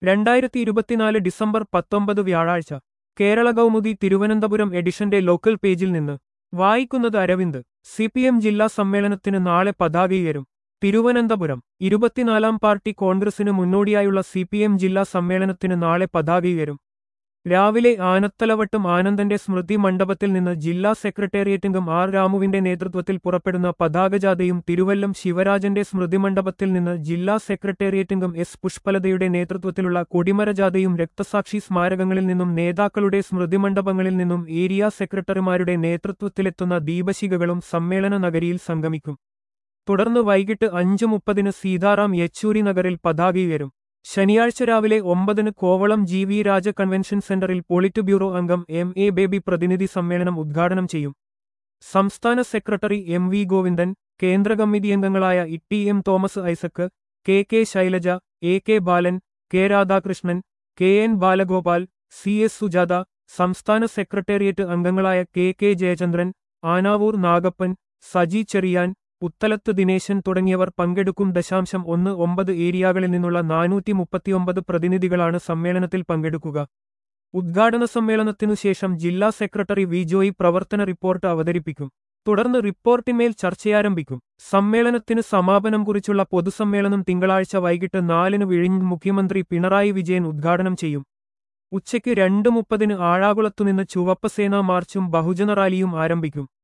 രണ്ടായിരത്തി ഇരുപത്തിനാല് ഡിസംബർ പത്തൊമ്പത് വ്യാഴാഴ്ച കേരള കൗമുദി തിരുവനന്തപുരം എഡിഷന്റെ ലോക്കൽ പേജിൽ നിന്ന് വായിക്കുന്നത് അരവിന്ദ് സി പി എം ജില്ലാ സമ്മേളനത്തിന് നാളെ പതാകയുയരും തിരുവനന്തപുരം ഇരുപത്തിനാലാം പാർട്ടി കോൺഗ്രസിന് മുന്നോടിയായുള്ള സി പി എം ജില്ലാ സമ്മേളനത്തിന് നാളെ പതാകയുയരും രാവിലെ ആനത്തലവട്ടം ആനന്ദന്റെ സ്മൃതി മണ്ഡപത്തിൽ നിന്ന് ജില്ലാ സെക്രട്ടേറിയറ്റംഗം ആർ രാമുവിന്റെ നേതൃത്വത്തിൽ പുറപ്പെടുന്ന പതാകജാഥയും തിരുവല്ലം ശിവരാജന്റെ സ്മൃതി മണ്ഡപത്തിൽ നിന്ന് ജില്ലാ സെക്രട്ടേറിയറ്റംഗം എസ് പുഷ്പലതയുടെ നേതൃത്വത്തിലുള്ള കൊടിമരജാഥയും രക്തസാക്ഷി സ്മാരകങ്ങളിൽ നിന്നും നേതാക്കളുടെ സ്മൃതി മണ്ഡപങ്ങളിൽ നിന്നും ഏരിയ സെക്രട്ടറിമാരുടെ നേതൃത്വത്തിലെത്തുന്ന ദീപശിഖകളും സമ്മേളന നഗരിയിൽ സംഗമിക്കും തുടർന്ന് വൈകിട്ട് അഞ്ചു മുപ്പതിന് സീതാറാം യെച്ചൂരി നഗറിൽ പതാകയുയരും ശനിയാഴ്ച രാവിലെ ഒമ്പതിന് Kovalam G V Raja convention സെന്ററിൽ പോളിറ്റ് ബ്യൂറോ അംഗം എം എ ബേബി പ്രതിനിധി സമ്മേളനം ഉദ്ഘാടനം ചെയ്യും സംസ്ഥാന സെക്രട്ടറി എം വി ഗോവിന്ദൻ കേന്ദ്ര കമ്മിറ്റി അംഗങ്ങളായ E M Thomas Isaac K K Shailaja A K Balan K Radhakrishnan K N Balagopal C S Sujatha സംസ്ഥാന സെക്രട്ടേറിയറ്റ് അംഗങ്ങളായ കെ കെ ജയചന്ദ്രൻ ആനാവൂർ നാഗപ്പൻ സജി ചെറിയാൻ പുത്തലത്ത് ദിനേശൻ തുടങ്ങിയവർ പങ്കെടുക്കും ദശാംശം ഒന്ന് ഒമ്പത് ഏരിയകളിൽ നിന്നുള്ള നാനൂറ്റി മുപ്പത്തിയൊമ്പത് പ്രതിനിധികളാണ് സമ്മേളനത്തിൽ പങ്കെടുക്കുക ഉദ്ഘാടന സമ്മേളനത്തിനു ശേഷം ജില്ലാ സെക്രട്ടറി വി ജോയി പ്രവർത്തന റിപ്പോർട്ട് അവതരിപ്പിക്കും തുടർന്ന് റിപ്പോർട്ടിന്മേൽ ചർച്ചയാരംഭിക്കും സമ്മേളനത്തിന് സമാപനം കുറിച്ചുള്ള പൊതുസമ്മേളനം തിങ്കളാഴ്ച വൈകിട്ട് നാലിന് വിഴിഞ്ഞ് മുഖ്യമന്ത്രി പിണറായി വിജയൻ ഉദ്ഘാടനം ചെയ്യും ഉച്ചയ്ക്ക് രണ്ട് മുപ്പതിന് ആഴാകുളത്തുനിന്ന് ചുവപ്പസേനാ മാർച്ചും ബഹുജന റാലിയും ആരംഭിക്കും